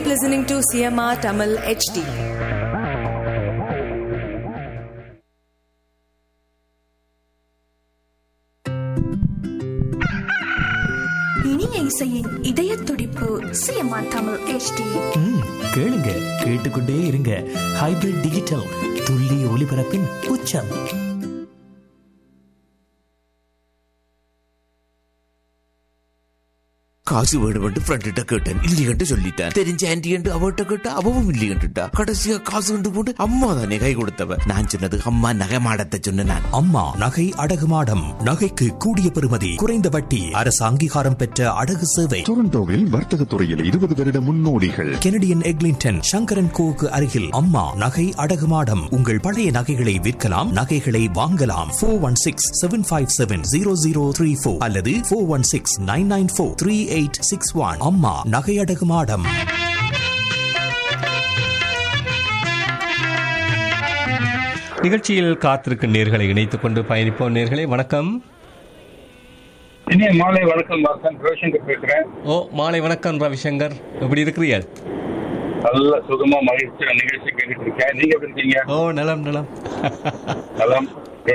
listening to CMR Tamil HD. இனிய இசையின் இதய துடிப்பு சிஎம்ஆர் தமிழ் HD ம், கேளுங்க கேட்டுக்கொண்டே இருங்க ஹைபிரிட் டிஜிட்டல் துல்லிய ஒலிபரப்பின் உச்சம் காசு வேணுமென்று ஃப்ரெண்ட்ட கேட்டேன் இல்லையென்று சொல்லிட்டேன் தெரிஞ்ச ஆன்டி என்று அவட்ட கேட்டா அவவும் இல்லையென்றுட்டா கடைசியா காசு கொண்டு போட்டு அம்மா தானே கை கொடுத்தவ நான் சொன்னது அம்மா நகை மாடத்தை சொன்ன நான் அம்மா நகை அடகு மாடம் நகைக்கு கூடிய பெறுமதி குறைந்த வட்டி அரசு அங்கீகாரம் பெற்ற அடகு சேவை டொரண்டோவில் வர்த்தக துறையில் இருபது வருட முன்னோடிகள் கெனடியன் எக்லிங்டன் சங்கரன் கோவுக்கு அருகில் அம்மா நகை அடகு மாடம் உங்கள் பழைய நகைகளை விற்கலாம் நகைகளை வாங்கலாம் four one six seven five seven zero zero three four அல்லது four one six nine nine four three eight six one அம்மா நகை அடகு மாடம் நிகழ்ச்சியில் காத்திருக்கும் நேர்களை இணைத்துக் கொண்டு பயணிப்போம் நேர்களை வணக்கம் இனிய மாலை வணக்கம் வாசன் ரோஷங்கர் பேசுறேன் ஓ மாலை வணக்கம் ரவிசங்கர் எப்படி இருக்கிறீர்கள் நல்ல சுகமா மகிழ்ச்சியா நிகழ்ச்சி கேட்டுட்டு இருக்கேன் நீங்க எப்படி இருக்கீங்க ஓ நலம் நலம் நலம்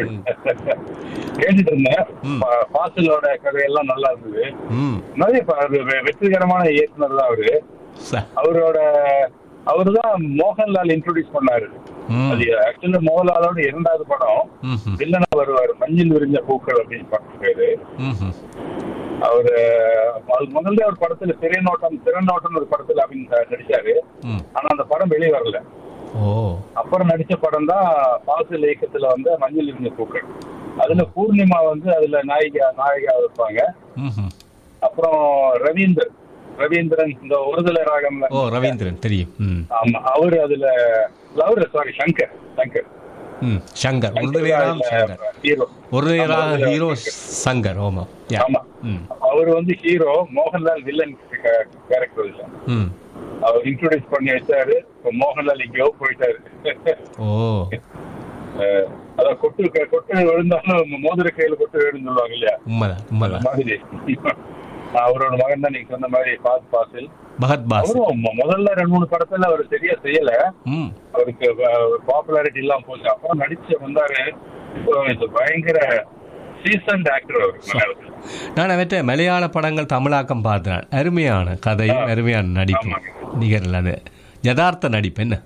கேட்டுட்டு இருந்தேன் பா- பாசிலோட கதையெல்லாம் நல்லா இருந்தது ம் நிறைய ப- அது வெ- வெற்றிகரமான இயக்குனர் தான் அவரு ச- அவரோட அவருதான் மோகன்லால் இன்ட்ரோடியூஸ் பண்ணாரு ம். அது ஆக்சுவலி மோகன்லாலோட இரண்டாவது படம் ம்ஹும். வில்லனா வருவார் மஞ்சள் விரிஞ்ச பூக்கள் அப்படின்னு படம் பேரு ம்ஹும். அவரு அது முதல்ல ஒரு படத்துல திரைநோட்டம் திறநோட்டம் ஒரு படத்துல அப்படின்னு நடிச்சாரு ம். ஆனா அந்த படம் வெளியே வரல ஓ அப்புறம் நடிச்ச படம் தான் பாசில் இயக்கத்துல வந்து மஞ்சள் இருந்த பூக்கள் அதுல பூர்ணிமா வந்து அதுல நாயிகா நாயகா இருப்பாங்க ம்ஹும். அப்புறம் ரவீந்தர் ரவீந்திரன் இந்த ஒருதலை ராகம்ல ஓ ரவீந்திரன் தெரியும் ம் ஆமா அவரு அதுல அவரு சாரி சங்கர் சங்கர் ம் சங்கர் ஒரு ராம் சங்கர் ஹீரோ ஒரு ஆமா, அதுல ஹீரோ சங்கர் ஓமா யா. ஆமா ம் அவர் வந்து ஹீரோ மோகன்லால் வில்லன் கேரக்டர் இல்ல ம் அவர் இன்ட்ரோடியூஸ் பண்ணி வச்சாரு இப்ப மோகன்லால் எங்கேயோ போயிட்டாரு ஓ அஹ், அதான் கொட்டு கொட்டு விழுந்தாலும் மோதிர கையில கொட்டு விழுந்து சொல்லுவாங்க இல்லையா உண்மைதான் அந்த உண்மைதான் மாதிரி அவரோட மகன் தான் நீங்க சொன்ன மாதிரி பாஸ் பாசில் பகத் பாஸ் அவரும் மொ- முதல்ல ரெண்டு மூணு படத்துல அவர் சரியா செய்யல ம் அவருக்கு பாப்புலாரிட்டி இல்லாம போச்சு அப்புறம் நடிச்சு வந்தாரு இப்போ இது பயங்கர சீசன்ட் ஆக்டர் அவர் மலையாளத்துல நான் அவற்றை மலையாள படங்கள் தமிழாக்கம் பார்த்தேன் அருமையான கதையும் அருமையான நடிப்பும் ஆமாங்க. நிகர் இல்லாத யதார்த்த நடிப்பு என்ன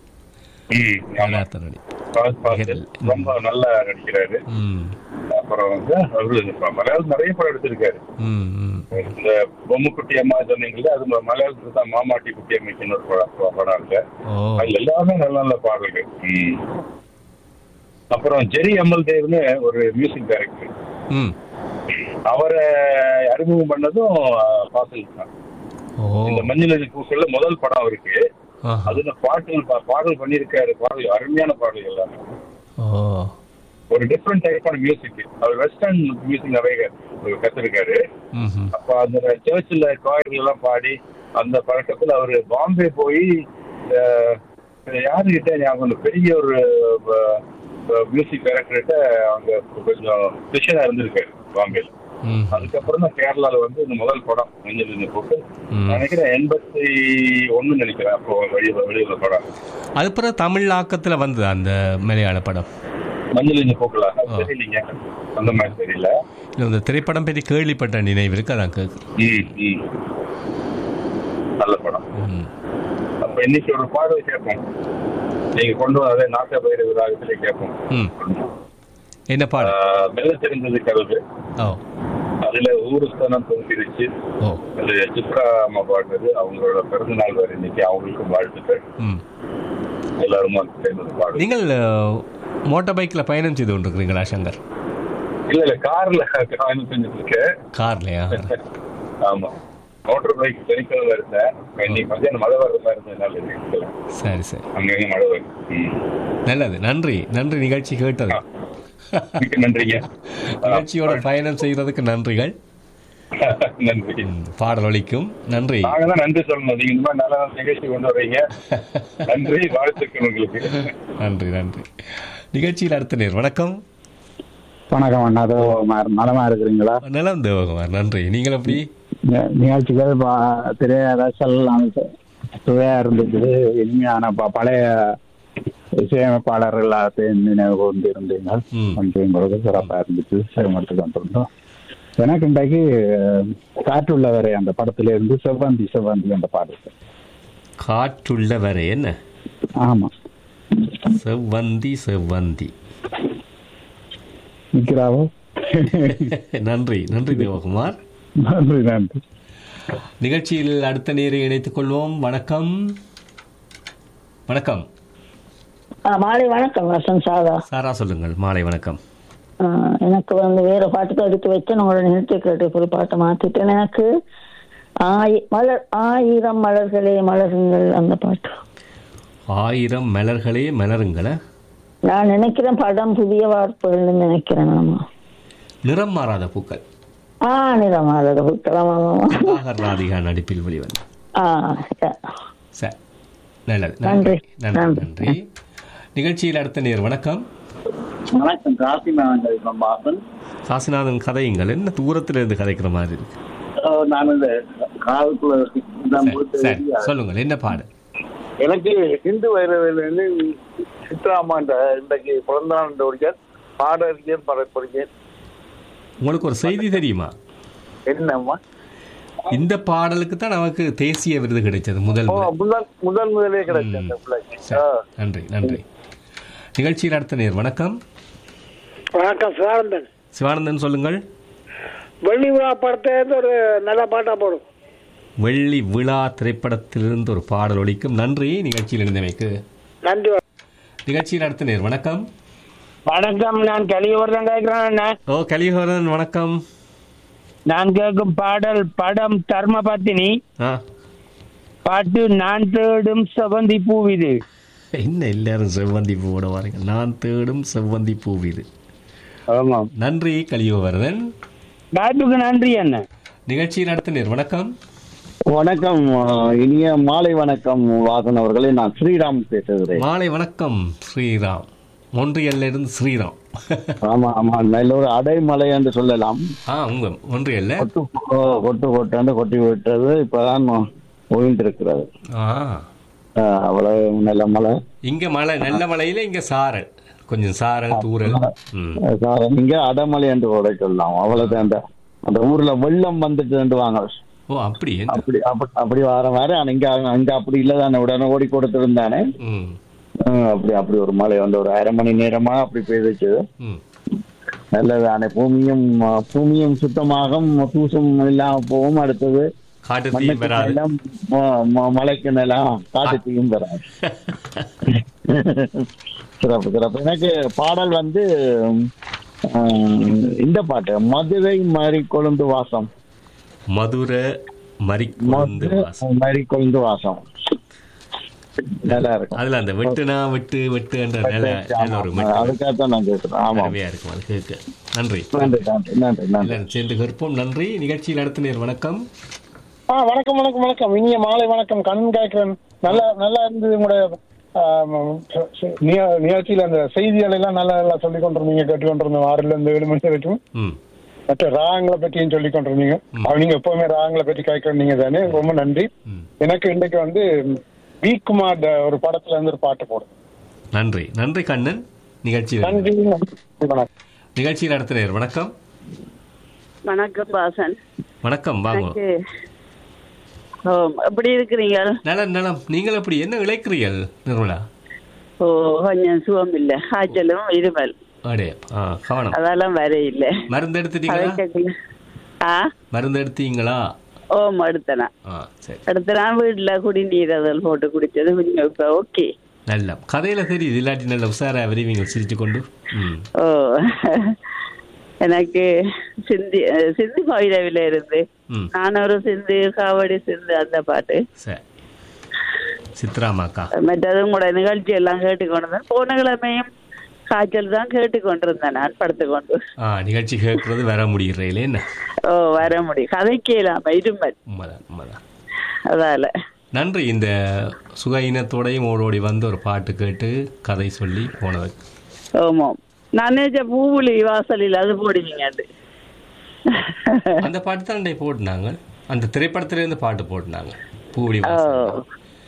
ம், ஆமா. யதார்த்த நடிப்பு பாஸ் பாசில் ரொம்ப நல்லா நடிக்கிறாரு ம் அப்புறம் வந்து அவரு இப்ப மலையாளம் நிறைய படம் எடுத்திருக்காரு ம் ம் இந்த பொம்முக்குட்டி அம்மா சொன்னீங்கல்ல அது ம- மலையாளத்துல தான் மாமாட்டி குட்டி அம்மைக்குன்னு ஒரு படம் படம் இருக்கு ஓ அதுல எல்லாமே நல்ல நல்ல பாடல்கள் ம். அப்புறம் ஜெரி அமல் தேவ்னு ஒரு மியூசிக் டைரக்டர் ம் அவரை அறிமுகம் பண்ணதும் பாசல் தான் ஓ இந்த மஞ்சள் பூக்கள்ல முதல் படம் அவருக்கு ஆஹா. அதுல பாட்டு பா- பாடல் பண்ணியிருக்காரு பாடல் அருமையான பாடல் எல்லாமே ஓ ஒரு டிஃப்ரெண்ட் டைப்பான மியூசிக் அவர் வெஸ்டர்ன் மியூசிக் நிறைய கத்திருக்காரு ம்ஹும். அப்ப அந்த சர்ச்சில் கோயில்கள் எல்லாம் பாடி அந்த பழக்கத்துல அவரு பாம்பே போய் அஹ், யாருகிட்ட ஞாபகம் இல்லை, பெரிய ஒரு மியூசிக் டைரக்டர்கிட்ட அவங்க கொஞ்சம் சிஷனா இருந்திருக்காரு பாம்பேல ம் அதுக்கப்புறம் தான் கேரளால வந்து இந்த முதல் படம் மஞ்சள் இந்த போட்டு ம். நினைக்கிறேன் எண்பத்தி ஒண்ணு நினைக்கிறேன் அப்போ வெளியில வெளியில படம் அது பிறகு தமிழ் ஆக்கத்தில் வந்தது அந்த மலையாள படம் மஞ்சள் இந்த போக்கல தெரியலீங்க அந்த மாதிரி தெரியல இல்லை இந்த திரைப்படம் பற்றி கேள்விப்பட்ட நினைவு இருக்கு அதான் கேட்குறேன் ம், ம். நல்ல படம் ம் அப்ப இன்னைக்கு ஒரு பாடல் கேட்போம் நீங்க கொண்டு வந்ததே நாட்ட பயிர் விராகத்திலே கேட்போம் ம் என்ன பாடம் ஆஹ், மெல்ல தெரிந்தது கதவு ஓ அதுல ஊருஸ்தானம் தோன்றிருச்சு ஓ அது சித்ரா அம்மா பாடுறது அவங்களோட பிறந்த நாள் வரை இன்னைக்கு அவங்களுக்கும் வாழ்த்துக்கள் ம் எல்லாருமா சேர்ந்தது பாடு நீங்கள் மோட்டார் பைக்கில் பயணம் செய்து கொண்டிருக்கிறீங்களா சங்கர் இல்ல இல்ல கார்ல பயணம் செஞ்சுட்டு இருக்கேன் கார்லையா ஆமா மோட்டர் பைக் சனிக்கிழமை இருந்தேன் இன்னைக்கு மத்தியானம் மழை வர்ற மாதிரி இருந்ததுனால இருக்கல சரி சரி அங்கங்க மழை வரும் ம். நல்லது நன்றி நன்றி நிகழ்ச்சி கேட்டது மிக்க நன்றிங்க நிகழ்ச்சியோட பயணம் செய்கிறதுக்கு நன்றிகள் நன்றி ம், பாடல் ஒலிக்கும் நன்றி நாங்க தான் நன்றி சொல்லணும் நீங்க இந்த மாதிரி நல்ல நல்ல நிகழ்ச்சி கொண்டு வர்றீங்க நன்றி வாழ்த்துக்கள் உங்களுக்கு நன்றி நன்றி நிகழ்ச்சியில் அடுத்த நேர் வணக்கம் வணக்கம் அண்ணா அதோ ம- நலமா இருக்கிறீங்களா நலம் தேவகுமார் நன்றி நீங்கள் எப்படி நி- நிகழ்ச்சிகள் பா- திரை ரசல் அமைச்சு சுவையா இருந்துச்சு இனிமையான ப- பழைய இசையமைப்பாளர்கள் எல்லாத்தையும் நினைவு கொண்டு இருந்தீங்க ம். கொஞ்சம் உங்களுக்கு சிறப்பா இருந்துச்சு சேமத்து கொண்டிருந்தோம் எனக்கு இன்றைக்கு அஹ், காற்றுள்ள வரை அந்த படத்துல இருந்து செவ்வந்தி செவ்வந்தி அந்த பாட்டு காற்றுள்ள வரை என்ன ஆமா செவ்வந்தி செவ்வந்தி நிக்கிறாவோ நன்றி நன்றி தேவகுமார் நன்றி நன்றி நிகழ்ச்சியில் அடுத்த நேரை இணைத்துக் கொள்வோம் வணக்கம் வணக்கம் ஆ, மாலை வணக்கம் வசந்த் சாதா சாரா சொல்லுங்கள் மாலை வணக்கம் ஆ, எனக்கு வந்து வேற பாட்டுக்கு எடுத்து வச்சு உங்களோட நிறுத்தி கேட்டு ஒரு பாட்டை மாத்திட்டேன் எனக்கு ஆயி மலர் ஆயிரம் மலர்களே மலருங்கள் அந்த பாட்டு ஆயிரம் மலர்களே மலருங்கள நான் நினைக்கிறேன் படம் புதிய வார்ப்புகள்னு நினைக்கிறேன் ஆமா நிறம் மாறாத பூக்கள் ஆ நிறமாத புத்தகம் ஆமா நாகர் ராதிகா நடிப்பில் வெளிவந்த ஆ சரி. சரி நல்லது நன்றி. நன்றி நன்றி. நன்றி நிகழ்ச்சியில் அடுத்த நேர் வணக்கம் வணக்கம் காசி மேகம் பாசன் காசிநாதன் கதையுங்கள் என்ன தூரத்துல இருந்து கதைக்கிற மாதிரி இருக்கு நான் இந்த காலத்துல நான் சரி, போட்டு சரி சொல்லுங்கள் என்ன பாடு எனக்கு ஹிந்து வைரவிலிருந்து சித்ராமாண்ட இன்றைக்கு பிறந்த நாள் பாடறிஞர் பரப்புரிஞர் உங்களுக்கு ஒரு செய்தி தெரியுமா என்னம்மா இந்த பாடலுக்கு தான் நமக்கு தேசிய விருது கிடைச்சது முதல் ஓ முறை. முதல் முதல் முதலே கிடைச்ச அந்த பிள்ளைக்கு சரி, ஆ. நன்றி நன்றி நிகழ்ச்சியில் அடுத்த நேர் வணக்கம் வணக்கம் சிவானந்தன் சிவானந்தன் சொல்லுங்கள் வெள்ளி விழா படத்தை ஒரு நல்ல பாட்டா போடும் வெள்ளி விழா திரைப்படத்திலிருந்து ஒரு பாடல் ஒலிக்கும் நன்றி நிகழ்ச்சியில் இருந்தமைக்கு நன்றி நிகழ்ச்சியில் அடுத்த நேர் வணக்கம் வணக்கம் நான் கலியவர்தான் கேட்கிறேன் ஓ கலிஹரன் வணக்கம் நான் கேட்கும் பாடல் படம் தர்மபத்தினி ஆ பாட்டு நான் தேடும் செவந்தி பூவிது என்ன எல்லாரும் செவ்வந்தி பூவோட வாருங்க நான் தேடும் செவ்வந்தி பூவிது ஆமாம் நன்றி கலியோவர்தன் பாட்டுக்கு நன்றி என்ன நிகழ்ச்சியில் அடுத்த நேர் வணக்கம் வணக்கம் இனிய மாலை வணக்கம் வாசன் அவர்களே நான் ஸ்ரீராம் பேசுகிறேன் மாலை வணக்கம் ஸ்ரீராம் ஒன்றியல்ல இருந்து ஸ்ரீராம் ஆமா ஆமா நல்ல ஒரு அடைமலை என்று சொல்லலாம் ஆ உங்க ஒன்றியல்ல கொட்டு ஓ, கொட்டு கொட்டாண்டு கொட்டி விட்டது இப்பதான் ஓய்ந்து இருக்கிறது ஆ அவ்வளவு நல்ல மழை இங்க மழை நல்ல மழையில இங்க சாரல் கொஞ்சம் சாரல் தூரல் ம் சார், இங்க அடமலை என்று கூட சொல்லலாம் அவ்வளவுதான் அந்த அந்த ஊர்ல வெள்ளம் வந்துட்டு வாங்க ஓ அப்படி என்ன? அப்படி அப்படி அப்படி வர வர ஆனா இங்க அங்க அப்படி இல்ல தானே உடனே ஓடி கொடுத்துருந்தானே ம் அப்படி அப்படி ஒரு மழை வந்து ஒரு அரை மணி நேரமா அப்படி பெய்துச்சு ம் நல்லதானே பூமியும் அஹ், பூமியும் சுத்தமாகும் தூசும் இல்லாம போகும் அடுத்தது காட்டு தீ மண்ணுக்கு வராது நிலம், ம- ம- மலைக்கு நிலம் காட்டு தீயும் வராது சிறப்பு சிறப்பு எனக்கு பாடல் வந்து அஹ், இந்த பாட்டு மதுரை மறி கொழுந்து வாசம் மதுரை மறிக்குழுந்து மதுரை வாசம் மறி கொழுந்து வாசம் நல்லா இருக்கும் அதுல அந்த வெட்டுனா வெட்டு வெட்டு என்ற நில நில ஒரு மெட்டு அதுக்காகத்தான் நான் கேட்கிறேன் ஆமா அருமையா இருக்கும் அது கேட்க நன்றி நன்றி நன்றி நன்றி நன்றி எல்லாரும் சேர்ந்து கற்போம் நன்றி நிகழ்ச்சியில் அடுத்த நேர் வணக்கம் ஆ வணக்கம் வணக்கம் வணக்கம் இனிய மாலை வணக்கம் கண்ணன் கேட்கிறேன் நல்லா நல்லா இருந்தது உங்களுடைய ஆம், ச- நிக- நிகழ்ச்சியில அந்த செய்திகள் எல்லாம் நல்லா நல்லா சொல்லி கொண்டிருந்தீங்க கேட்டு கொண்டிருந்தோம் ஆறுல இருந்து ஏழு மணி வரைக்கும் ம் மற்ற ராகங்களை பற்றியும் சொல்லி கொண்டிருந்தீங்க அவ நீங்க எப்பவுமே ராகங்களை பற்றி கேட்கறீங்க தானே ரொம்ப நன்றி எனக்கு இன்னைக்கு வந்து வி குமார் ட- ஒரு படத்துல இருந்து ஒரு பாட்டு போடும் நன்றி நன்றி கண்ணன் நிகழ்ச்சியில் நன்றி நன்றி, வணக்கம் நிகழ்ச்சியில் அடுத்த நேர் வணக்கம் வணக்கம் பாசன் வணக்கம் வாங்க எனக்கு ஓ எப்படி இருக்கிறீங்க நலம் நலம் நீங்கள் எப்படி என்ன இழைக்கிறீர்கள் நிர்மலா ஓ கொஞ்சம் சுகம் இல்ல காய்ச்சலும் இருமல் அடே ஆ கவனம் அதெல்லாம் வர இல்ல மருந்து எடுத்துட்டீங்களா அதைக்கல. ஆ மருந்து எடுத்தீங்களா ஓம் அடுத்தனா ஆ சரி அடுத்த வீட்டுல குடிநீர் அதில் போட்டு குடிச்சது கொஞ்சம் இப்ப ஓகே நல்ல கதையில தெரியுது இல்லாட்டி நல்ல உஷாரா விரைவீங்க சிரிச்சு கொண்டு ம் ஓ எனக்கு சிந்தி அஹ், சிந்து பைரவில இருந்து ம் நான் ஒரு சிந்து காவடி சிந்து அந்த பாட்டு சரி சித்ராமாக்கா மற்றதும் கூட நிகழ்ச்சி எல்லாம் கேட்டுக்கொண்டிருந்தேன் போன கிழமையும் காய்ச்சல் தான் கேட்டுக்கொண்டிருந்தேன் நான் படுத்துக்கொண்டு ஆ நிகழ்ச்சி கேட்கறது வர முடியறே என்ன ஓ வர முடியும் கதைக்கலாம் இருமல் உண்மைதான் உண்மைதான் அதால நன்றி இந்த சுக இனத்தோடையும் ஓடோடி வந்து ஒரு பாட்டு கேட்டு கதை சொல்லி போனதுக்கு ஆமாம் நான் நினைச்ச பூவுளி வாசலில் அது போடுவீங்க அது அந்த பாட்டு தான் அன்றைய போட்டுனாங்க அந்த திரைப்படத்திலேருந்து பாட்டு போட்டுனாங்க பூவடி ஓ வாசல்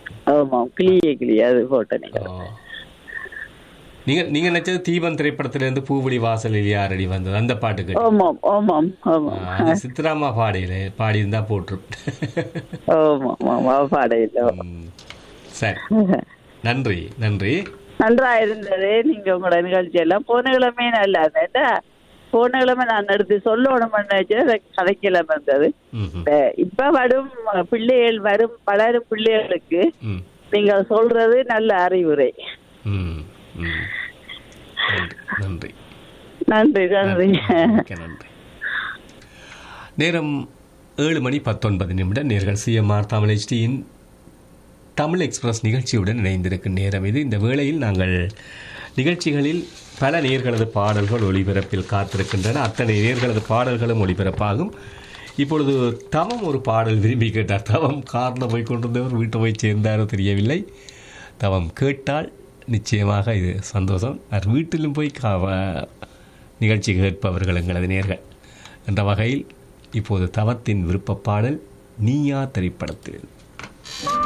ஆமாம் கிளியே கிளியே அது போட்ட நீங்க நீங்க நீங்க நினைச்சது தீபன் திரைப்படத்திலிருந்து பூவெளி வாசலில் யாரடி வந்தது அந்த பாட்டு கேட்டு ஆமாம் ஆமாம் ஆமாம் அது சித்ராமா பாடையில பாடி இருந்தா போட்டிருப்பேன் ஆமாம் ஆமாம் பாட இல்லை சரி நன்றி நன்றி நன்றா இருந்தது நீங்க உங்களோட நிகழ்ச்சி எல்லாம் போன கிழமை நல்லா இருந்தேன் போன கிழமை நான் எடுத்து சொல்லணும்னு நினைச்சேன் கதைக்கிழமை இருந்தது இந்த இப்ப வரும் பிள்ளைகள் வரும் வளரும் பிள்ளைகளுக்கு நீங்க சொல்றது நல்ல அறிவுரை ம் ம் நன்றி நன்றி நன்றி மிக்க நன்றி நேரம் ஏழு மணி பத்தொன்பது நிமிடம் நேர்கள் சிஎம்ஆர் தமிழ் ஹெச்டியின் தமிழ் எக்ஸ்பிரஸ் நிகழ்ச்சியுடன் இணைந்திருக்கும் நேரம் இது இந்த வேளையில் நாங்கள் நிகழ்ச்சிகளில் பல நேர்களது பாடல்கள் ஒளிபரப்பில் காத்திருக்கின்றன அத்தனை நேர்களது பாடல்களும் ஒளிபரப்பாகும் இப்பொழுது தவம் ஒரு பாடல் விரும்பி கேட்டார் தவம் காரில் போய் கொண்டிருந்தவர் வீட்டை போய் சேர்ந்தாரோ தெரியவில்லை தவம் கேட்டால் நிச்சயமாக இது சந்தோஷம் அவர் வீட்டிலும் போய் நிகழ்ச்சி கேட்பவர்கள் எங்களது நேர்கள் என்ற வகையில் இப்போது தவத்தின் விருப்ப பாடல் நீயா திரைப்படத்தில்